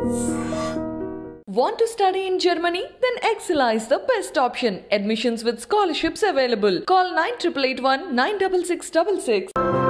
Want to study in Germany? Then Excella is the best option. Admissions with scholarships available. Call 9881 96666.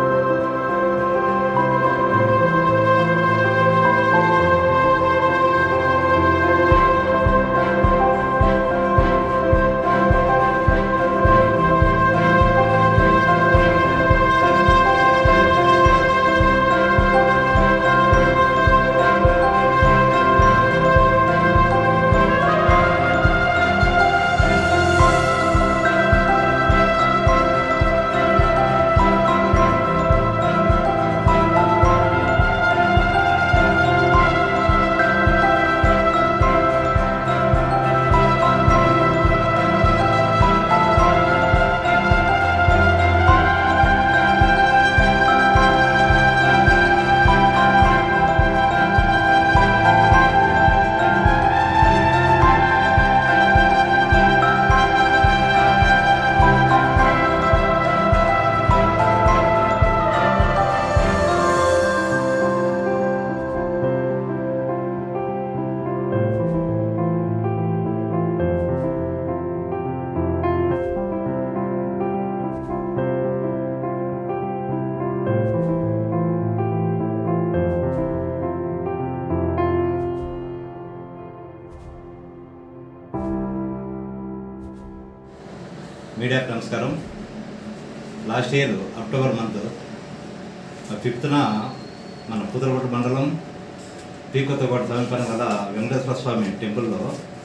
మీడియాకు నమస్కారం last year October month ఫిఫ్త్న మన పుదరకోట మండలం P Kothakota సమీపంలో గల వెంకటేశ్వర స్వామి టెంపుల్లో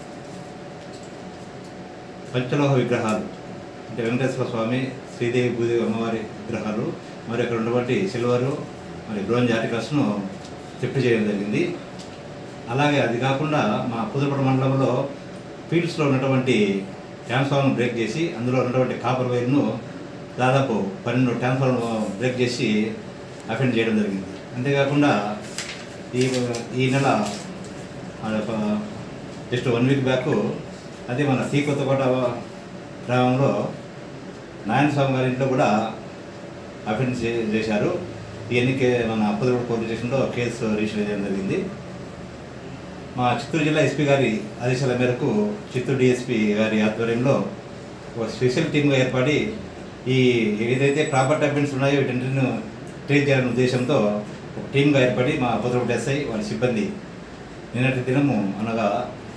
పంచలోహ విగ్రహాలు అంటే వెంకటేశ్వర స్వామి శ్రీదేవి భూదేవి అమ్మవారి విగ్రహాలు మరి అక్కడ ఉన్నటువంటి సిల్వరు మరి బ్రోంజ్ ఆర్టికల్స్ను షిఫ్ట్ చేయడం జరిగింది అలాగే అది కాకుండా మా పుదరకోట మండలంలో ఫీల్డ్స్లో ఉన్నటువంటి ట్రాన్స్ఫార్మర్ బ్రేక్ చేసి అందులో ఉన్నటువంటి కాపర్ వైర్ను దాదాపు పన్నెండు ట్రాన్స్ఫార్మర్ బ్రేక్ చేసి అఫెండ్ చేయడం జరిగింది అంతేకాకుండా ఈ ఈ నెల జస్ట్ వన్ వీక్ బ్యాక్ అదే మన టీ కొత్తకోట గ్రామంలో నారాయణ స్వామి గారి ఇంట్లో కూడా అఫెండ్ చే- చేశారు ఇవన్నీ కే మన అప్పదగూడ పోలీస్ స్టేషన్లో కేసు రిజిస్టర్ చేయడం జరిగింది మా చిత్తూరు జిల్లా ఎస్పీ గారి ఆదేశాల మేరకు చిత్తూరు డిఎస్పీ గారి ఆధ్వర్యంలో ఒక స్పెషల్ టీమ్గా ఏర్పడి ఈ ఏదైతే ప్రాపర్టీ అఫెన్స్ ఉన్నాయో వీటన్నిటిని ట్రేస్ చేయాలనే ఉద్దేశంతో ఒక టీమ్గా ఏర్పడి మా పొద్దుటి ఎస్ఐ వారి సిబ్బంది నిన్నటి దినము అనగా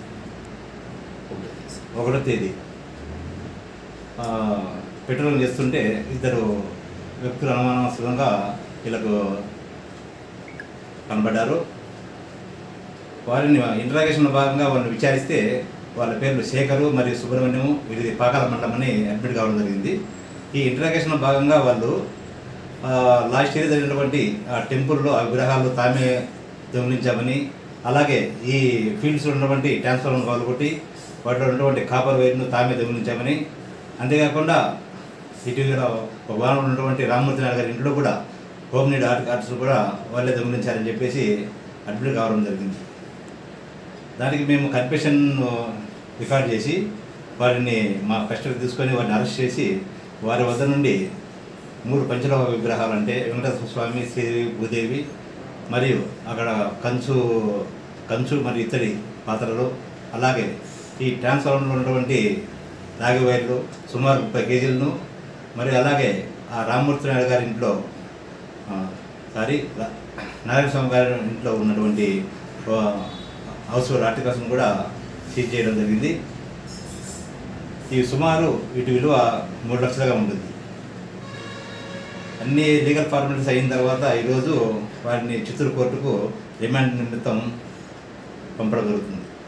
ఒకటో తేదీ ఆ, పెట్రోలింగ్ చేస్తుంటే ఇద్దరు వ్యక్తులు అనుమానాస్పదంగా వీళ్ళకు కనబడ్డారు వారిని ఇంటరాగేషన్లో భాగంగా వాళ్ళని విచారిస్తే వాళ్ళ పేర్లు శేఖరు మరియు సుబ్రహ్మణ్యం వీరిది పాకాల మండలం అని అడ్మిట్ కావడం జరిగింది ఈ ఇంటరాగేషన్లో భాగంగా వాళ్ళు ఆ, లాస్ట్ ఇయర్ జరిగినటువంటి ఆ టెంపుల్లో ఆ విగ్రహాలు తామే దొంగిలించామని అలాగే ఈ ఫీల్డ్స్లో ఉన్నటువంటి ట్రాన్స్ఫార్మర్ కాలుకొట్టి వాటిలో ఉన్నటువంటి కాపర్ వైర్ను తామే దొంగిలించామని అంతేకాకుండా ఇటీవల ఒక వారం ఉన్నటువంటి రామ్మూర్తి నాయుడు గారి ఇంట్లో కూడా హోమ్ నీడ్ ఆర్ట్ ఆర్ట్స్ కూడా వాళ్ళే దొంగిలించారని చెప్పేసి అడ్మిట్ కావడం జరిగింది దానికి మేము కన్ఫెషన్ రికార్డ్ చేసి వారిని మా కస్టడీ తీసుకొని వారిని అరెస్ట్ చేసి వారి వద్ద నుండి మూడు పంచలోహ విగ్రహాలు అంటే వెంకటేశ్వర స్వామి శ్రీదేవి భూదేవి మరియు అక్కడ కంచు కంచు మరియు ఇత్తడి పాత్రలు అలాగే ఈ ట్రాన్స్ఫార్మర్లో ఉన్నటువంటి రాగి వైర్లు సుమారు ముప్పై కేజీలను మరియు అలాగే ఆ రామ్మూర్తి నాయుడు గారి ఇంట్లో ఆ, సారీ రా- నారాయణ స్వామి గారి ఇంట్లో ఉన్నటువంటి ఆ, హౌస్ ఆర్టికల్స్ను కూడా సీజ్ చేయడం జరిగింది ఇవి సుమారు వీటి విలువ మూడు లక్షలుగా ఉంటుంది అన్ని లీగల్ ఫార్మాలిటీస్ అయిన తర్వాత ఈరోజు వారిని చిత్తూరు కోర్టుకు రిమాండ్ నిమిత్తం పంపడం జరుగుతుంది